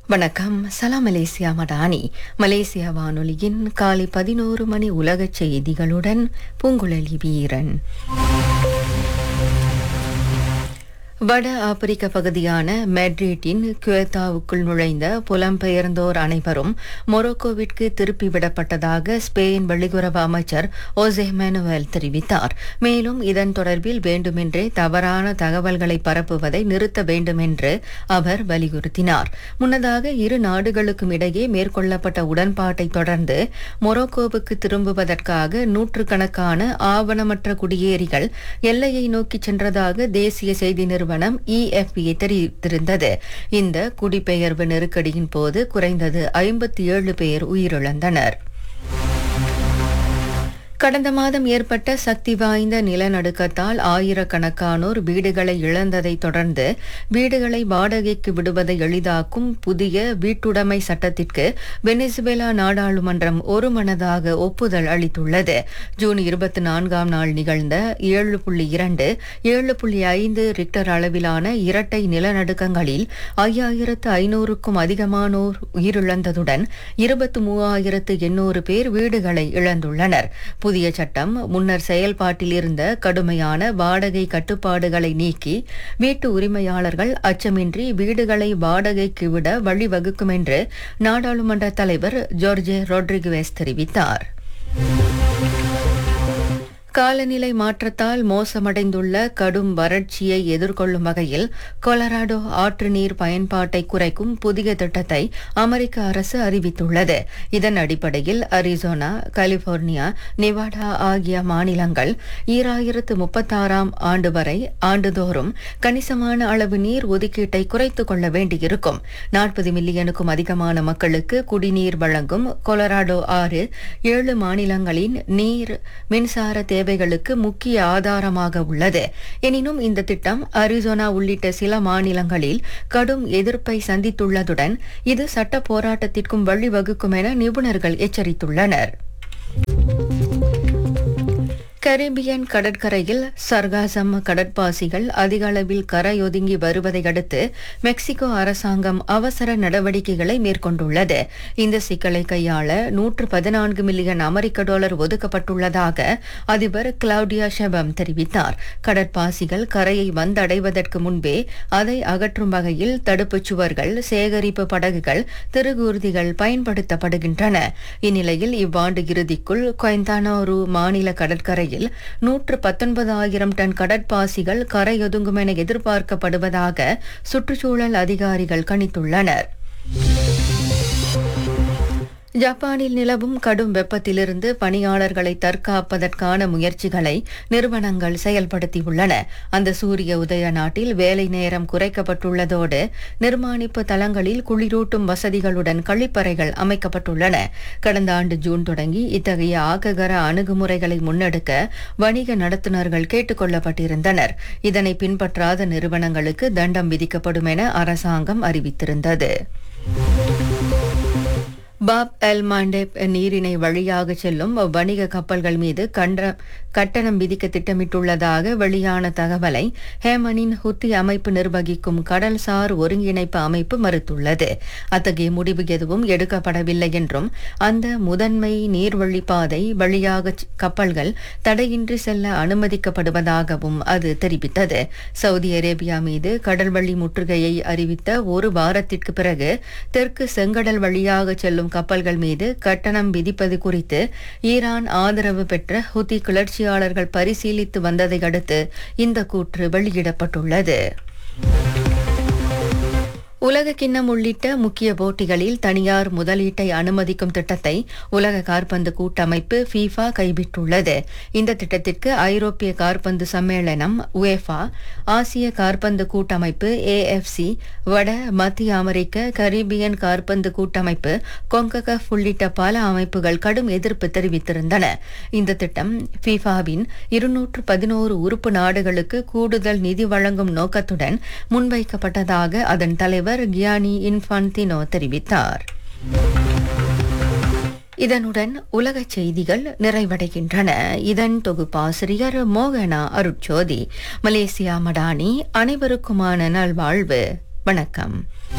வணக்கம் சலாம் Malaysia Madani Malaysia வானொலியின் காலை பதினோரு மணி உலகச் செய்திகளுடன் பூங்குழலி வீரன் வட ஆப்பிரிக்க பகுதியான மெட்ரிட்டின் குவேத்தாவுக்குள் நுழைந்த புலம்பெயர்ந்தோர் அனைவரும் மொரோக்கோவிற்கு திருப்பி விடப்பட்டதாக ஸ்பெயின் வெளியுறவு அமைச்சர் ஓசே மேனுவல் தெரிவித்தார் மேலும் இதன் தொடர்பில் வேண்டுமென்றே தவறான தகவல்களை பரப்புவதை நிறுத்த வேண்டும் என்று அவர் வலியுறுத்தினார் முன்னதாக இரு நாடுகளுக்கும் இடையே மேற்கொள்ளப்பட்ட உடன்பாட்டை தொடர்ந்து மொரோக்கோவுக்கு திரும்புவதற்காக நூற்றுக்கணக்கான ஆவணமற்ற குடியேறிகள் எல்லையை நோக்கி சென்றதாக தேசிய செய்தி நிறுவனம் இஎஃப்பி தெரிவித்திருந்தது இந்த குடிபெயர்வு நெருக்கடியின் போது குறைந்தது ஐம்பத்தி ஏழு பேர் உயிரிழந்தனர் கடந்த மாதம் ஏற்பட்ட சக்தி வாய்ந்த நிலநடுக்கத்தால் ஆயிரக்கணக்கானோர் வீடுகளை இழந்ததை தொடர்ந்து வீடுகளை வாடகைக்கு விடுவதை எளிதாக்கும் புதிய வீட்டுடைமை சட்டத்திற்கு வெனிசுவேலா நாடாளுமன்றம் ஒருமனதாக ஒப்புதல் அளித்துள்ளது ஜூன் இருபத்தி நான்காம் நாள் நிகழ்ந்த ஏழு புள்ளி இரண்டு ஏழு புள்ளி ஐந்து ரிக்டர் அளவிலான இரட்டை நிலநடுக்கங்களில் ஐயாயிரத்து ஐநூறுக்கும் அதிகமானோர் உயிரிழந்ததுடன் இருபத்தி மூவாயிரத்து எண்ணூறு பேர் வீடுகளை இழந்துள்ளனர் புதிய சட்டம் முன்னர் செயல்பாட்டில் இருந்த கடுமையான வாடகை கட்டுப்பாடுகளை நீக்கி வீட்டு உரிமையாளர்கள் அச்சமின்றி வீடுகளை வாடகைக்கு விட வழிவகுக்கும் என்று நாடாளுமன்ற தலைவர் ஜோர்ஜே ரொட்ரிகுவேஸ் தெரிவித்தார் காலநிலை மாற்றத்தால் மோசமடைந்துள்ள கடும் வறட்சியை எதிர்கொள்ளும் வகையில் கொலராடோ ஆற்று நீர் பயன்பாட்டை குறைக்கும் புதிய திட்டத்தை அமெரிக்க அரசு அறிவித்துள்ளது இதன் அடிப்படையில் அரிசோனா கலிபோர்னியா நிவாடா ஆகிய மாநிலங்கள் ஈராயிரத்து முப்பத்தாறாம் ஆண்டு வரை ஆண்டுதோறும் கணிசமான அளவு நீர் ஒதுக்கீட்டை குறைத்துக் கொள்ள வேண்டியிருக்கும் நாற்பது மில்லியனுக்கும் அதிகமான மக்களுக்கு குடிநீர் வழங்கும் கொலராடோ ஆறு ஏழு மாநிலங்களின் நீர் மின்சார தேவைகளுக்கு முக்கிய ஆதாரமாக உள்ளது எனினும் இந்த திட்டம் அரிசோனா உள்ளிட்ட சில மாநிலங்களில் கடும் எதிர்ப்பை சந்தித்துள்ளதுடன் இது சட்ட போராட்டத்திற்கும் வழிவகுக்கும் என நிபுணர்கள் எச்சரித்துள்ளனர் கரீபியன் கடற்கரையில் சர்காசம் கடற்பாசிகள் அதிக அளவில் கரையொதுங்கி வருவதை அடுத்து மெக்சிகோ அரசாங்கம் அவசர நடவடிக்கைகளை மேற்கொண்டுள்ளது இந்த சிக்கலை கையாள நூற்று பதினான்கு மில்லியன் அமெரிக்க டாலர் ஒதுக்கப்பட்டுள்ளதாக அதிபர் கிளவுடியா ஷெபம் தெரிவித்தார் கடற்பாசிகள் கரையை வந்தடைவதற்கு முன்பே அதை அகற்றும் வகையில் தடுப்புச் சுவர்கள் சேகரிப்பு படகுகள் திருகூர்திகள் பயன்படுத்தப்படுகின்றன இந்நிலையில் இவ்வாண்டு இறுதிக்குள் கொயந்தானோரு மாநில கடற்கரை வரையில் நூற்று பத்தொன்பதாயிரம் டன் கடற்பாசிகள் கரையொதுங்கும் என எதிர்பார்க்கப்படுவதாக சுற்றுச்சூழல் அதிகாரிகள் கணித்துள்ளனர் ஜப்பானில் நிலவும் கடும் வெப்பத்திலிருந்து பணியாளர்களை தற்காப்பதற்கான முயற்சிகளை நிறுவனங்கள் செயல்படுத்தியுள்ளன அந்த சூரிய உதய நாட்டில் வேலை நேரம் குறைக்கப்பட்டுள்ளதோடு நிர்மாணிப்பு தளங்களில் குளிரூட்டும் வசதிகளுடன் கழிப்பறைகள் அமைக்கப்பட்டுள்ளன கடந்த ஆண்டு ஜூன் தொடங்கி இத்தகைய ஆக்ககர அணுகுமுறைகளை முன்னெடுக்க வணிக நடத்துனர்கள் கேட்டுக் கொள்ளப்பட்டிருந்தனர் இதனை பின்பற்றாத நிறுவனங்களுக்கு தண்டம் விதிக்கப்படும் என அரசாங்கம் அறிவித்திருந்தது பாப் எல் மாண்டேப் நீரிணை வழியாக செல்லும் வணிக கப்பல்கள் மீது கண்ட கட்டணம் விதிக்க திட்டமிட்டுள்ளதாக வெளியான தகவலை ஹேமனின் ஹுத்தி அமைப்பு நிர்வகிக்கும் கடல்சார் ஒருங்கிணைப்பு அமைப்பு மறுத்துள்ளது அத்தகைய முடிவு எதுவும் எடுக்கப்படவில்லை என்றும் அந்த முதன்மை நீர்வழிப்பாதை வழியாக கப்பல்கள் தடையின்றி செல்ல அனுமதிக்கப்படுவதாகவும் அது தெரிவித்தது சவுதி அரேபியா மீது கடல்வழி முற்றுகையை அறிவித்த ஒரு வாரத்திற்கு பிறகு தெற்கு செங்கடல் வழியாக செல்லும் கப்பல்கள் மீது கட்டணம் விதிப்பது குறித்து ஈரான் ஆதரவு பெற்ற ஹுதி கிளர்ச்சியாளர்கள் பரிசீலித்து வந்ததை அடுத்து இந்த கூற்று வெளியிடப்பட்டுள்ளது உலக கிண்ணம் உள்ளிட்ட முக்கிய போட்டிகளில் தனியார் முதலீட்டை அனுமதிக்கும் திட்டத்தை உலக காற்பந்து கூட்டமைப்பு ஃபீஃபா கைவிட்டுள்ளது இந்த திட்டத்திற்கு ஐரோப்பிய காற்பந்து சம்மேளனம் உஎஃபா ஆசிய காற்பந்து கூட்டமைப்பு ஏஎஃப்சி வட மத்திய அமெரிக்க கரீபியன் காற்பந்து கூட்டமைப்பு கொங்ககஃப் உள்ளிட்ட பல அமைப்புகள் கடும் எதிர்ப்பு தெரிவித்திருந்தன இந்த திட்டம் ஃபீஃபாவின் இருநூற்று பதினோரு உறுப்பு நாடுகளுக்கு கூடுதல் நிதி வழங்கும் நோக்கத்துடன் முன்வைக்கப்பட்டதாக அதன் தலைவர் தலைவர் கியானி இன்ஃபான்டினோ தெரிவித்தார் இதனுடன் உலகச் செய்திகள் நிறைவடைகின்றன இதன் தொகுப்பாசிரியர் மோகனா அருட்சோதி மலேசியா மடானி அனைவருக்குமான நல்வாழ்வு வணக்கம்